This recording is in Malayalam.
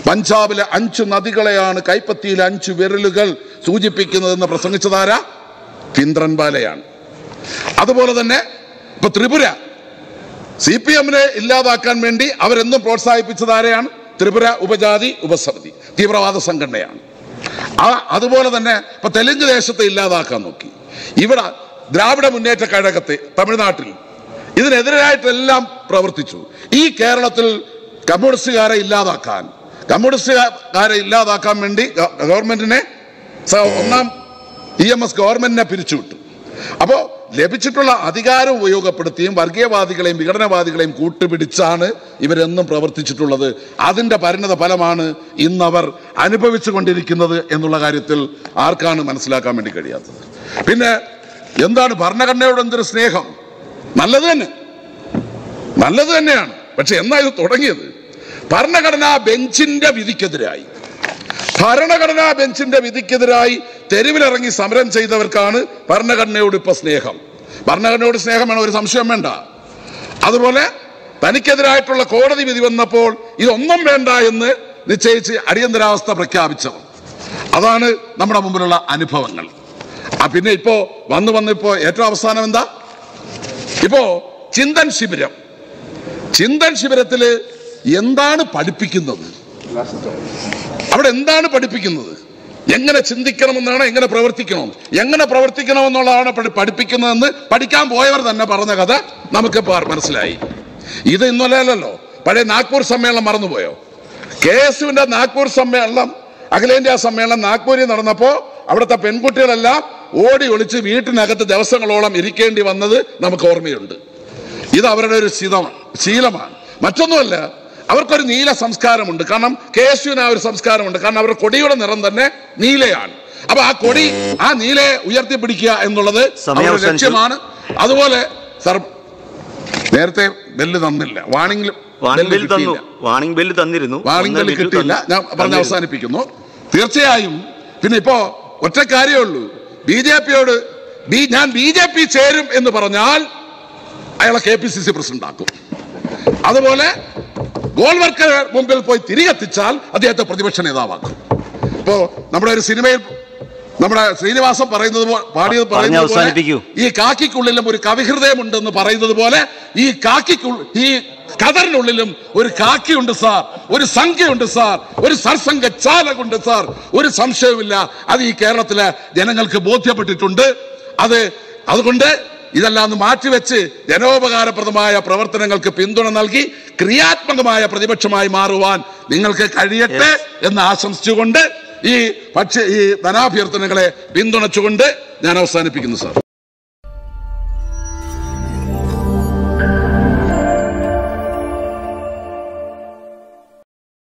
പഞ്ചാബിലെ അഞ്ചു നദികളെയാണ് കൈപ്പത്തിയിലെ അഞ്ചു വിരലുകൾ സൂചിപ്പിക്കുന്നതെന്ന് പ്രസംഗിച്ചതാരാ കിന്ദ്രൻബാലയാണ് അതുപോലെ തന്നെ ഇപ്പൊ ത്രിപുര സി പി എമ്മിനെ ഇല്ലാതാക്കാൻ വേണ്ടി അവരെന്നും പ്രോത്സാഹിപ്പിച്ചത് ആരെയാണ് ത്രിപുര ഉപജാതി ഉപസമിതി തീവ്രവാദ സംഘടനയാണ് ആ അതുപോലെ തന്നെ ഇപ്പൊ തെലുങ്ക് ദേശത്തെ ഇല്ലാതാക്കാൻ നോക്കി ഇവിടെ ദ്രാവിഡ മുന്നേറ്റ കഴകത്തെ തമിഴ്നാട്ടിൽ ഇതിനെതിരായിട്ടെല്ലാം പ്രവർത്തിച്ചു ഈ കേരളത്തിൽ കമ്മ്യൂണിസ്റ്റുകാരെ ഇല്ലാതാക്കാൻ കമ്മ്യൂണിസ്റ്റുകാരെ ഇല്ലാതാക്കാൻ വേണ്ടി ഗ- ഗവൺമെന്റിനെ സ- ഒന്നാം ഇ എം എസ് ഗവൺമെന്റിനെ പിരിച്ചുവിട്ടു അപ്പോ ലഭിച്ചിട്ടുള്ള അധികാരം ഉപയോഗപ്പെടുത്തിയും വർഗീയവാദികളെയും വിഘടനവാദികളെയും കൂട്ടുപിടിച്ചാണ് ഇവരെന്നും പ്രവർത്തിച്ചിട്ടുള്ളത് അതിന്റെ പരിണത ഫലമാണ് ഇന്നവർ അനുഭവിച്ചു കൊണ്ടിരിക്കുന്നത് എന്നുള്ള കാര്യത്തിൽ ആർക്കാണ് മനസ്സിലാക്കാൻ വേണ്ടി കഴിയാത്തത് പിന്നെ എന്താണ് ഭരണഘടനയോട് എന്തൊരു സ്നേഹം നല്ലത് തന്നെ നല്ലത് തന്നെയാണ് പക്ഷെ എന്നാ ഇത് തുടങ്ങിയത് ഭരണഘടനാ ബെഞ്ചിന്റെ വിധിക്കെതിരായി ഭരണഘടനാ ബെഞ്ചിന്റെ വിധിക്കെതിരായി തെരുവിലിറങ്ങി സമരം ചെയ്തവർക്കാണ് ഭരണഘടനയോട് ഇപ്പൊ സ്നേഹം ഭരണഘടനയോട് സ്നേഹമാണ് ഒരു സംശയം വേണ്ട അതുപോലെ തനിക്കെതിരായിട്ടുള്ള കോടതി വിധി വന്നപ്പോൾ ഇതൊന്നും വേണ്ട എന്ന് നിശ്ചയിച്ച് അടിയന്തരാവസ്ഥ പ്രഖ്യാപിച്ചവർ അതാണ് നമ്മുടെ മുമ്പിലുള്ള അനുഭവങ്ങൾ ആ പിന്നെ ഇപ്പോ വന്ന് വന്ന് ഇപ്പോ ഏറ്റവും അവസാനം എന്താ ഇപ്പോ ചിന്തൻ ശിബിരം ചിന്തൻ ശിബിരത്തില് എന്താണ് പഠിപ്പിക്കുന്നത് അവിടെ എന്താണ് പഠിപ്പിക്കുന്നത് എങ്ങനെ ചിന്തിക്കണമെന്നാണ് എങ്ങനെ പ്രവർത്തിക്കണം എങ്ങനെ പ്രവർത്തിക്കണമെന്നുള്ളതാണ് പഠി- പഠിപ്പിക്കുന്നതെന്ന് പഠിക്കാൻ പോയവർ തന്നെ പറഞ്ഞ കഥ നമുക്ക് മനസ്സിലായി ഇത് ഇന്നലെയല്ലല്ലോ പഴയ നാഗ്പൂർ സമ്മേളനം മറന്നുപോയോ കെ എസ് യുവിന്റെ നാഗ്പൂർ സമ്മേളനം അഖിലേന്ത്യാ സമ്മേളനം നാഗ്പൂരിൽ നടന്നപ്പോ അവിടുത്തെ പെൺകുട്ടികളെല്ലാം ഓടി ഒളിച്ച് വീട്ടിനകത്ത് ദിവസങ്ങളോളം ഇരിക്കേണ്ടി വന്നത് നമുക്ക് ഓർമ്മയുണ്ട് ഇത് അവരുടെ ഒരു ശീലമാണ് ശീലമാണ് മറ്റൊന്നുമല്ല അവർക്കൊരു നീല സംസ്കാരമുണ്ട് കാരണം കെ എസ് യുവിന് ആ ഒരു സംസ്കാരമുണ്ട് കാരണം അവരുടെ കൊടിയുടെ നിറം തന്നെ നീലയാണ് അപ്പൊ ആ കൊടി ആ നീലയെ ഉയർത്തിപ്പിടിക്കുക എന്നുള്ളത് സമയം അവരുടെ അവസാനിച്ചു. ലക്ഷ്യമാണ് അതുപോലെ സർ നേരത്തെ ബെല്ല് തന്നില്ല വാണിംഗ് വാണിംഗ് ബിൽ തന്നു വാണിംഗ് ബിൽ തന്നിരുന്നു വാണിംഗ് ഒന്നര ബെല്ല് മിനിറ്റ് കിട്ടിയില്ല തന്നു. ഞാൻ പറഞ്ഞ് തന്നിരുന്നു. അവസാനിപ്പിക്കുന്നു തീർച്ചയായും പിന്നെ ഇപ്പോ ഒറ്റ കാര്യമേ ഉള്ളൂ ബി ജെ പിയോട് ബി ഞാൻ ബി ജെ പി ചേരും എന്ന് പറഞ്ഞാൽ അയാളെ K P C C president ആക്കും അതുപോലെ ഗോൾവർക്കർ മുമ്പിൽ പോയി തിരികെത്തിച്ചാൽ അദ്ദേഹത്തെ പ്രതിപക്ഷ നേതാവാക്കും ഇപ്പോ നമ്മുടെ ഒരു സിനിമയിൽ നമ്മുടെ ശ്രീനിവാസൻ പറയുന്നത് പോ- പാടിയത് പറയുന്നത് പോലെ അവസാനിപ്പിക്കൂ. ഈ കാക്കിക്കുള്ളിലും ഒരു കവിഹൃദയമുണ്ടെന്ന് പറയുന്നത് പോലെ ഈ കാക്കിക്കുള്ളിൽ ഈ കതറിനുള്ളിലും ഒരു കാക്കിയുണ്ട് സാർ ഒരു സംഖ്യയുണ്ട് സാർ ഒരു സർസംഘ ചാലകുണ്ട് സാർ ഒരു സംശയവുമില്ല അത് ഈ കേരളത്തിലെ ജനങ്ങൾക്ക് ബോധ്യപ്പെട്ടിട്ടുണ്ട് അത് അതുകൊണ്ട് ഇതെല്ലാം ഒന്ന് മാറ്റിവെച്ച് ജനോപകാരപ്രദമായ പ്രവർത്തനങ്ങൾക്ക് പിന്തുണ നൽകി ക്രിയാത്മകമായ പ്രതിപക്ഷമായി മാറുവാൻ നിങ്ങൾക്ക് കഴിയട്ടെ എന്ന് ആശംസിച്ചുകൊണ്ട് ഈ പക്ഷേ ഈ ധനാഭ്യർത്ഥനകളെ പിന്തുണച്ചുകൊണ്ട് ഞാൻ അവസാനിപ്പിക്കുന്നു സാർ